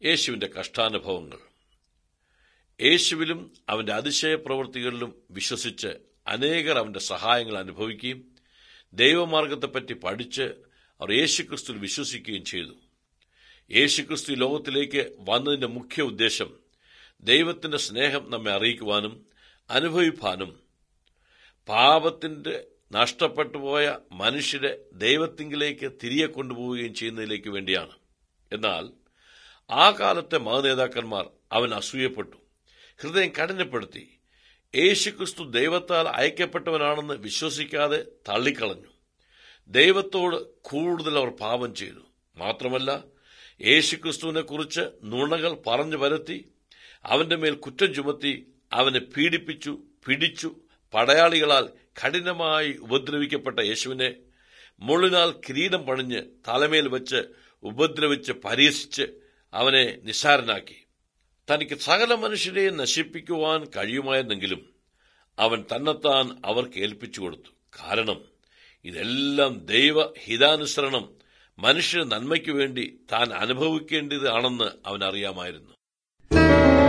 യേശുവിന്റെ കഷ്ടാനുഭവങ്ങൾ യേശുവിലും അവന്റെ അതിശയ പ്രവൃത്തികളിലും വിശ്വസിച്ച് അനേകർ അവന്റെ സഹായങ്ങൾ അനുഭവിക്കുകയും ദൈവമാർഗത്തെപ്പറ്റി പഠിച്ച് അവർ യേശുക്രിസ്തുവിൽ വിശ്വസിക്കുകയും ചെയ്തു യേശുക്രിസ്തു ലോകത്തിലേക്ക് വന്നതിന്റെ മുഖ്യ ഉദ്ദേശം ദൈവത്തിന്റെ സ്നേഹം നമ്മെ അറിയിക്കുവാനും അനുഭവിപ്പാനും പാപത്തിന്റെ നഷ്ടപ്പെട്ടുപോയ മനുഷ്യരെ ദൈവത്തിങ്കിലേക്ക് തിരികെ കൊണ്ടുപോവുകയും ചെയ്യുന്നതിലേക്ക് വേണ്ടിയാണ് എന്നാൽ ആ കാലത്തെ മതനേതാക്കന്മാർ അവൻ അസൂയപ്പെട്ടു ഹൃദയം കഠിനപ്പെടുത്തി യേശുക്രിസ്തു ദൈവത്താൽ അയക്കപ്പെട്ടവനാണെന്ന് വിശ്വസിക്കാതെ തള്ളിക്കളഞ്ഞു ദൈവത്തോട് കൂടുതൽ അവർ പാപം ചെയ്തു മാത്രമല്ല യേശുക്രിസ്തുവിനെ കുറിച്ച് നുണകൾ പറഞ്ഞു വരുത്തി അവന്റെ മേൽ കുറ്റം ചുമത്തി അവനെ പീഡിപ്പിച്ചു പിടിച്ചു പടയാളികളാൽ കഠിനമായി ഉപദ്രവിക്കപ്പെട്ട യേശുവിനെ മുള്ളിനാൽ കിരീടം പണിഞ്ഞ് തലമേൽ വെച്ച് ഉപദ്രവിച്ച് പരിഹസിച്ച് അവനെ നിസ്സാരനാക്കി തനിക്ക് സകല മനുഷ്യരെയും നശിപ്പിക്കുവാൻ കഴിയുമായിരുന്നെങ്കിലും അവൻ തന്നെത്താൻ അവർക്ക് ഏൽപ്പിച്ചു കൊടുത്തു കാരണം ഇതെല്ലാം ദൈവ ഹിതാനുസരണം മനുഷ്യ നന്മയ്ക്കു വേണ്ടി താൻ അനുഭവിക്കേണ്ടതാണെന്ന് അവൻ അറിയാമായിരുന്നു